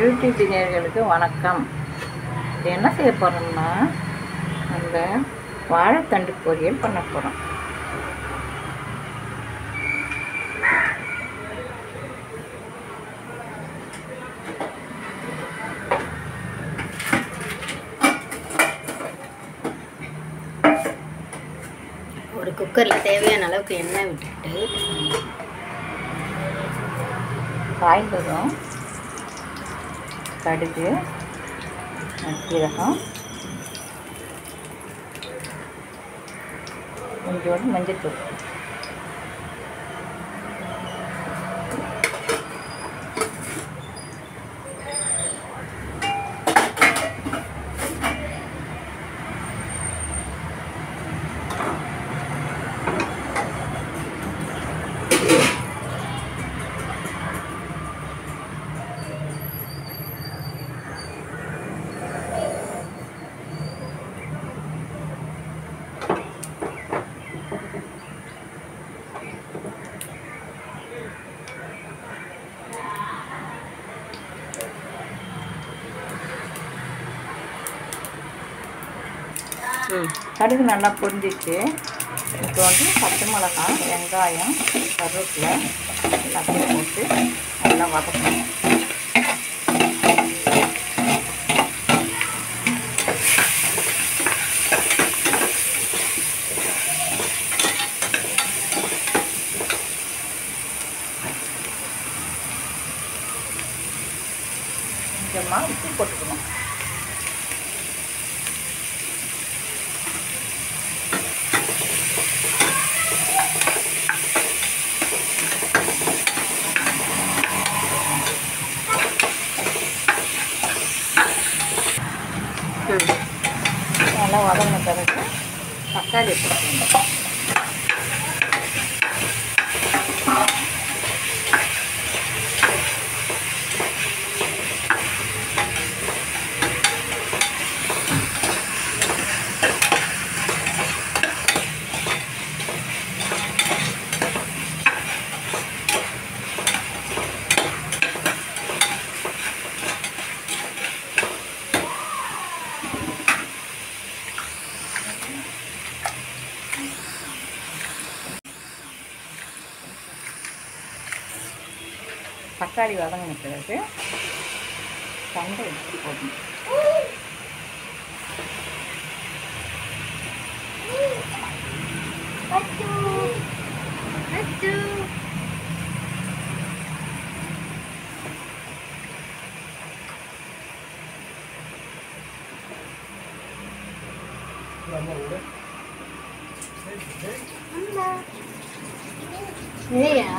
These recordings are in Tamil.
யூடியூப் நேயர்களுக்கு வணக்கம் இது என்ன செய்ய போகிறோம்னா அந்த வாழைத்தண்டு பொரியல் பண்ண போகிறோம் ஒரு குக்கரில் தேவையான அளவுக்கு எண்ணெய் விட்டுட்டு காய்ந்ததும் கடுகு சீரகம் கொஞ்சோண்டு மஞ்சள்தூள் ம் கடுகு நல்லா பொரிஞ்சிச்சு இப்போ வந்து பச்சை மிளகாய் வெங்காயம் கருவேப்பிலை எல்லாத்தையும் போட்டு நல்லா வதக்கணும் கொஞ்சமாக உப்பு போட்டுக்கணும் ம் நல்லா வதங்கின பிறகு தக்காளி போட்டுக்கணும் தக்காளி வதங்கின பிறகு தண்டை எடுத்து போடணும் இல்லையா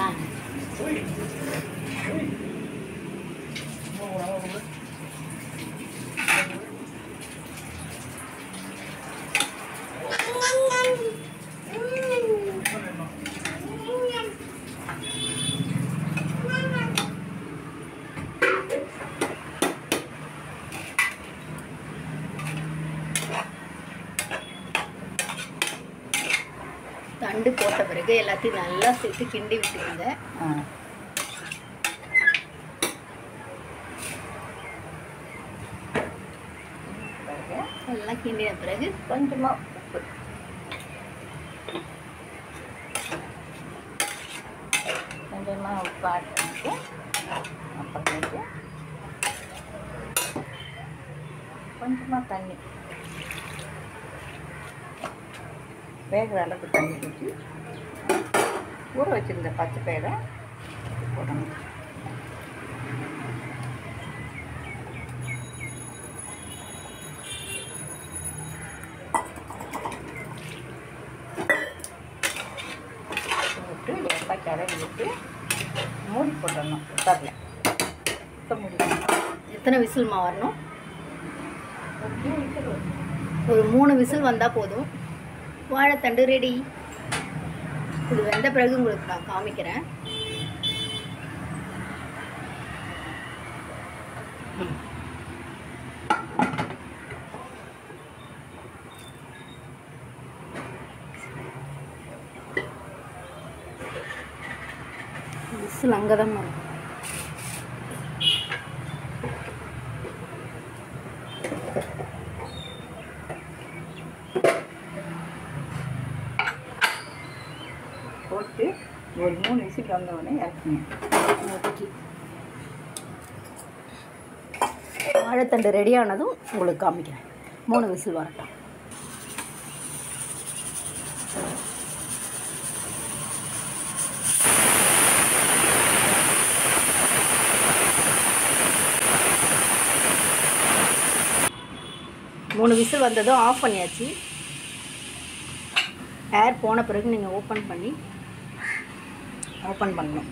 தண்டு போட்ட பிறகு எல்லாத்தையும் நல்லா சேர்த்து கிண்டி விட்டுருங்க ஆ பிறகு எல்லாம் கிண்டின பிறகு கொஞ்சமாக உப்பு கொஞ்சமாக உப்பு ஆட் பண்ணிட்டு அப்புறமேட்டு கொஞ்சமாக தண்ணி வேகிற அளவுக்கு தண்ணி ஊற்றி ஊற வச்சுருந்த பச்சை பயிரை போடணும் விட்டு லேசாக கிளறி விட்டு மூடி போட்டுடணும் குக்கரில் இப்போ முடியும் எத்தனை விசில்மா வரணும் ஒரு மூணு விசில் வரும். ஒரு மூணு விசில் வந்தால் போதும் வாழைத்தண்டு ரெடி இது வெந்த பிறகு உங்களுக்கு நான் காமிக்கிறேன் விசில் அங்கே தான் இருக்கும் போட்டு ஒரு மூணு விசில் வந்தவுடனே இறக்குங்க ஓகே வாழைத்தண்டு ரெடி ஆனதும் உங்களுக்கு காமிக்கிறேன் மூணு விசில் வரட்டும் மூணு விசில் வந்ததும் ஆஃப் பண்ணியாச்சு ஏர் போன பிறகு நீங்கள் ஓப்பன் பண்ணி ஓப்பன் பண்ணணும்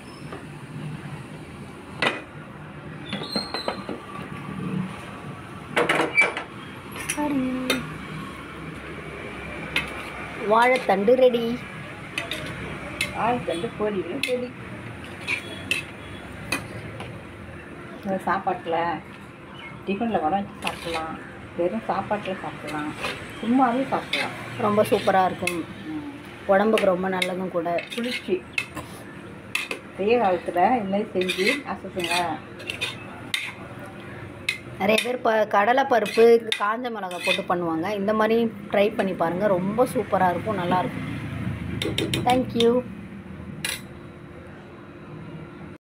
வாழைத்தண்டு ரெடி ஆள் கண்டு பொரியலும் பொடி இந்த சாப்பாட்டில் டிஃபனில் கூட வச்சு சாப்பிட்லாம் வெறும் சாப்பாட்டில் சாப்பிட்லாம் சும்மாவே சாப்பிட்லாம் ரொம்ப சூப்பராக இருக்கும் உடம்புக்கு ரொம்ப நல்லதும் கூட குளிர்ச்சி வெய்ய காலத்தில் இது மாதிரி செஞ்சு அசத்துங்க நிறைய பேர் ப கடலை பருப்பு காஞ்ச மிளகாய் போட்டு பண்ணுவாங்க இந்த மாதிரி ட்ரை பண்ணி பாருங்கள் ரொம்ப சூப்பராக இருக்கும் நல்லாயிருக்கும் தேங்க்யூ